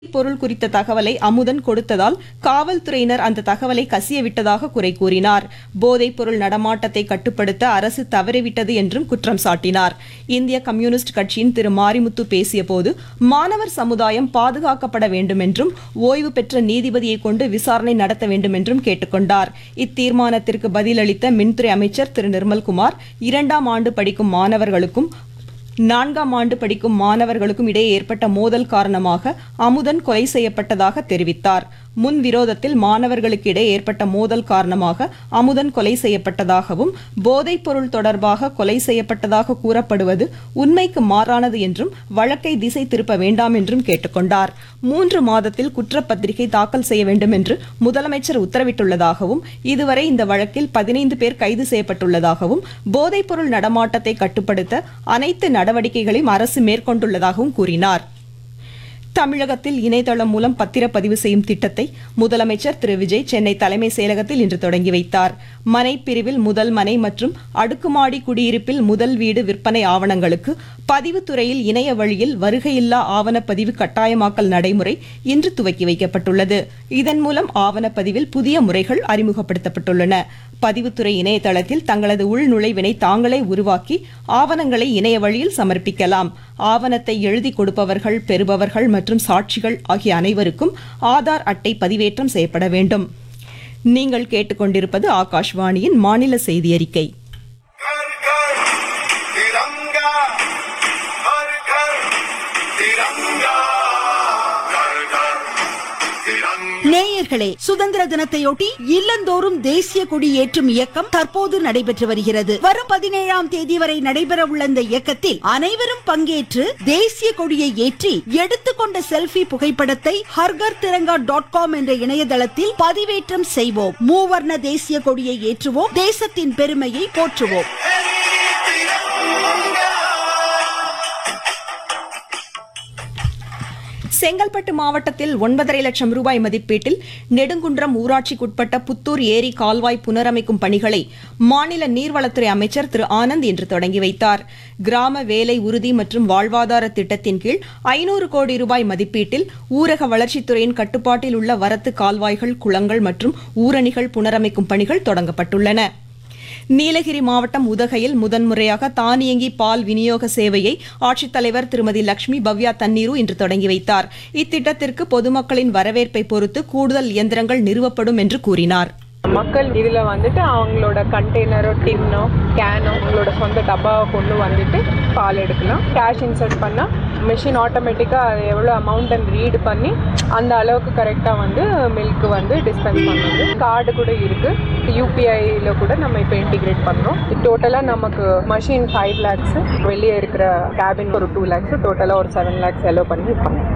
பொருள் குறித்த தகவலை அமுதன் கொடுத்ததால் காவல்துறையினர் அந்த தகவலை கசியவிட்டதாக குறை கூறினார் போதைப் பொருள் நடமாட்டத்தை கட்டுப்படுத்த அரசு தவறிவிட்டது என்றும் குற்றம் சாட்டினார் இந்திய கம்யூனிஸ்ட் கட்சியின் திரு மாரிமுத்து பேசியபோது மாணவர் சமுதாயம் பாதுகாக்கப்பட வேண்டும் என்றும் ஓய்வு பெற்ற நீதிபதியை கொண்டு விசாரணை நடத்த வேண்டும் என்றும் கேட்டுக்கொண்டார் இத்தீர்மானத்திற்கு பதிலளித்த மின்துறை அமைச்சர் திரு நிர்மல்குமார் இரண்டாம் ஆண்டு படிக்கும் மாணவர்களுக்கும் நான்காம் ஆண்டு படிக்கும் மாணவர்களுக்கும் இடையே ஏற்பட்ட மோதல் காரணமாக அமுதன் கொலை செய்யப்பட்டதாக தெரிவித்தார் முன் விரோதத்தில் மாணவர்களுக்கு இடையே ஏற்பட்ட மோதல் காரணமாக அமுதன் கொலை செய்யப்பட்டதாகவும் போதைப் பொருள் தொடர்பாக கொலை செய்யப்பட்டதாக கூறப்படுவது உண்மைக்கு மாறானது என்றும் வழக்கை திசை திருப்ப வேண்டாம் என்றும் கேட்டுக்கொண்டார் மூன்று மாதத்தில் குற்றப்பத்திரிகை தாக்கல் செய்ய வேண்டும் என்று முதலமைச்சர் உத்தரவிட்டுள்ளதாகவும் இதுவரை இந்த வழக்கில் பதினைந்து பேர் கைது செய்யப்பட்டுள்ளதாகவும் போதைப் பொருள் நடமாட்டத்தை கட்டுப்படுத்த அனைத்து நடவடிக்கைகளையும் அரசு மேற்கொண்டுள்ளதாகவும் கூறினார் தமிழகத்தில் இணையதளம் மூலம் பத்திரப்பதிவு செய்யும் திட்டத்தை முதலமைச்சர் திரு விஜய் சென்னை தலைமை செயலகத்தில் இன்று தொடங்கி வைத்தார் மனை பிரிவில் முதல் மனை மற்றும் அடுக்குமாடி குடியிருப்பில் முதல் வீடு விற்பனை ஆவணங்களுக்கு பதிவுத்துறையில் இணைய வழியில் வருகையில்லா ஆவணப்பதிவு கட்டாயமாக்கல் நடைமுறை இன்று துவக்கி வைக்கப்பட்டுள்ளது இதன் மூலம் ஆவணப்பதிவில் புதிய முறைகள் அறிமுகப்படுத்தப்பட்டுள்ளன பதிவுத்துறை இணையதளத்தில் தங்களது உள்நுழைவினை தாங்களே உருவாக்கி ஆவணங்களை இணைய வழியில் சமர்ப்பிக்கலாம் ஆவணத்தை எழுதி கொடுப்பவர்கள் பெறுபவர்கள் மற்றும் சாட்சிகள் ஆகிய அனைவருக்கும் ஆதார் அட்டை பதிவேற்றம் செய்யப்பட வேண்டும் நீங்கள் கேட்டுக்கொண்டிருப்பது ஆகாஷ்வாணியின் மாநில செய்தி அறிக்கை घर घर तिरंगा हर घर तिरंगा घर घर तिरंगा நேயர்களே சுதந்திர தினத்தையொட்டி இல்லந்தோறும் தேசிய கொடி ஏற்றும் இயக்கம் தற்போது நடைபெற்று வருகிறது வரும் பதினேழாம் தேதி வரை நடைபெற உள்ள இந்த இயக்கத்தில் அனைவரும் பங்கேற்று தேசிய கொடியை ஏற்றி எடுத்துக்கொண்ட செல்ஃபி புகைப்படத்தை ஹர்கர் திரங்கா டாட் காம் என்ற இணையதளத்தில் பதிவேற்றம் செய்வோம் மூவர்ண தேசிய கொடியை ஏற்றுவோம் தேசத்தின் பெருமையை போற்றுவோம் செங்கல்பட்டு மாவட்டத்தில் ஒன்பதரை லட்சம் ரூபாய் மதிப்பீட்டில் நெடுங்குன்றம் ஊராட்சிக்குட்பட்ட புத்தூர் ஏரி கால்வாய் புனரமைக்கும் பணிகளை மாநில நீர்வளத்துறை அமைச்சர் திரு ஆனந்த் இன்று தொடங்கி வைத்தார் கிராம வேலை உறுதி மற்றும் வாழ்வாதார திட்டத்தின் கீழ் ஐநூறு கோடி ரூபாய் மதிப்பீட்டில் ஊரக வளர்ச்சித்துறையின் கட்டுப்பாட்டில் உள்ள வரத்து கால்வாய்கள் குளங்கள் மற்றும் ஊரணிகள் புனரமைக்கும் பணிகள் தொடங்கப்பட்டுள்ளன நீலகிரி மாவட்டம் உதகையில் முதன்முறையாக தானியங்கி பால் விநியோக சேவையை ஆட்சித்தலைவர் திருமதி லட்சுமி பவ்யா தண்ணீரு இன்று தொடங்கி வைத்தார் இத்திட்டத்திற்கு பொதுமக்களின் வரவேற்பை பொறுத்து கூடுதல் இயந்திரங்கள் நிறுவப்படும் என்று கூறினார் மக்கள் இதில் வந்துட்டு அவங்களோட கண்டெய்னரோ டின்னோ கேனோ அவங்களோட சொந்த டப்பாவை கொண்டு வந்துட்டு பால் எடுக்கலாம் கேஷ் இன்சர்ட் பண்ணால் மிஷின் ஆட்டோமேட்டிக்காக அது எவ்வளோ அமௌண்ட்னு ரீட் பண்ணி அந்த அளவுக்கு கரெக்டாக வந்து மில்க் வந்து டிஸ்பென்ஸ் பண்ணுது கார்டு கூட இருக்குது யூபிஐயில் கூட நம்ம இப்போ இன்டிகிரேட் பண்ணுறோம் டோட்டலாக நமக்கு மஷின் ஃபைவ் லேக்ஸு வெளியே இருக்கிற கேபின் ஒரு டூ லேக்ஸு டோட்டலாக ஒரு செவன் லேக்ஸ் செலவு பண்ணி பண்ணோம்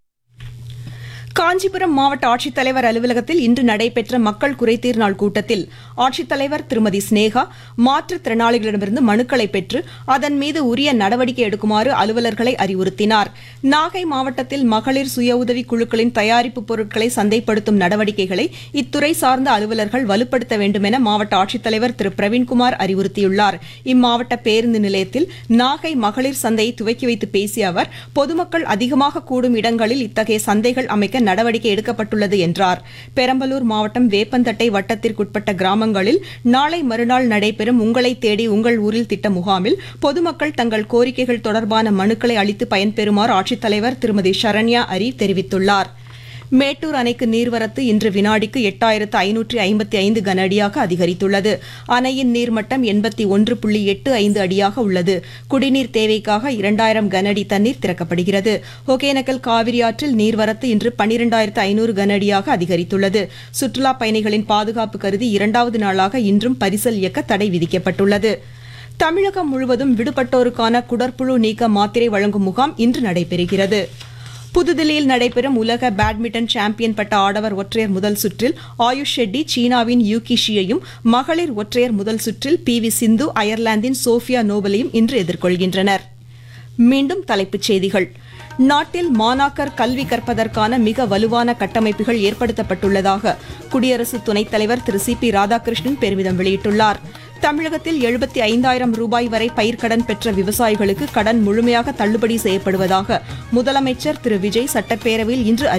காஞ்சிபுரம் மாவட்ட ஆட்சித்தலைவர் அலுவலகத்தில் இன்று நடைபெற்ற மக்கள் குறைதீர் நாள் கூட்டத்தில் ஆட்சித்தலைவர் திருமதி ஸ்னேகா மாற்றுத்திறனாளிகளிடமிருந்து மனுக்களை பெற்று அதன் மீது உரிய நடவடிக்கை எடுக்குமாறு அலுவலர்களை அறிவுறுத்தினார் நாகை மாவட்டத்தில் மகளிர் சுய உதவி குழுக்களின் தயாரிப்பு பொருட்களை சந்தைப்படுத்தும் நடவடிக்கைகளை இத்துறை சார்ந்த அலுவலர்கள் வலுப்படுத்த வேண்டும் என மாவட்ட ஆட்சித்தலைவர் திரு பிரவீன்குமார் அறிவுறுத்தியுள்ளார் இம்மாவட்ட பேருந்து நிலையத்தில் நாகை மகளிர் சந்தையை துவக்கி வைத்து பேசிய அவர் பொதுமக்கள் அதிகமாக கூடும் இடங்களில் இத்தகைய சந்தைகள் அமைக்க நடவடிக்கை எடுக்கப்பட்டுள்ளது என்றார் பெரம்பலூர் மாவட்டம் வேப்பந்தட்டை வட்டத்திற்குட்பட்ட கிராமங்களில் நாளை மறுநாள் நடைபெறும் உங்களை தேடி உங்கள் ஊரில் திட்ட முகாமில் பொதுமக்கள் தங்கள் கோரிக்கைகள் தொடர்பான மனுக்களை அளித்து பயன்பெறுமாறு ஆட்சித்தலைவர் திருமதி சரண்யா அரி தெரிவித்துள்ளார் மேட்டூர் அணைக்கு நீர்வரத்து இன்று வினாடிக்கு எட்டாயிரத்து ஐநூற்றி ஐம்பத்தி ஐந்து கன அடியாக அதிகரித்துள்ளது அணையின் நீர்மட்டம் எண்பத்தி ஒன்று புள்ளி எட்டு ஐந்து அடியாக உள்ளது குடிநீர் தேவைக்காக இரண்டாயிரம் கன அடி தண்ணீர் திறக்கப்படுகிறது ஒகேனக்கல் காவிரி ஆற்றில் நீர்வரத்து இன்று பனிரெண்டாயிரத்து ஐநூறு கன அடியாக அதிகரித்துள்ளது சுற்றுலா பயணிகளின் பாதுகாப்பு கருதி இரண்டாவது நாளாக இன்றும் பரிசல் இயக்க தடை விதிக்கப்பட்டுள்ளது தமிழகம் முழுவதும் விடுபட்டோருக்கான குடற்புழு நீக்க மாத்திரை வழங்கும் முகாம் இன்று நடைபெறுகிறது புதுதில்லியில் நடைபெறும் உலக பேட்மிண்டன் சாம்பியன் பட்ட ஆடவர் ஒற்றையர் முதல் சுற்றில் ஆயுஷ் ஷெட்டி சீனாவின் யூகிஷியையும் மகளிர் ஒற்றையர் முதல் சுற்றில் பி வி சிந்து அயர்லாந்தின் சோஃபியா நோபலையும் இன்று எதிர்கொள்கின்றனர் மீண்டும் தலைப்புச் செய்திகள் நாட்டில் மாணாக்கர் கல்வி கற்பதற்கான மிக வலுவான கட்டமைப்புகள் ஏற்படுத்தப்பட்டுள்ளதாக குடியரசு துணைத் தலைவர் திரு சி பி ராதாகிருஷ்ணன் பெருமிதம் வெளியிட்டுள்ளார் தமிழகத்தில் எழுபத்தி ஐந்தாயிரம் ரூபாய் வரை பயிர்க்கடன் பெற்ற விவசாயிகளுக்கு கடன் முழுமையாக தள்ளுபடி செய்யப்படுவதாக முதலமைச்சர் திரு விஜய் சட்டப்பேரவையில் இன்று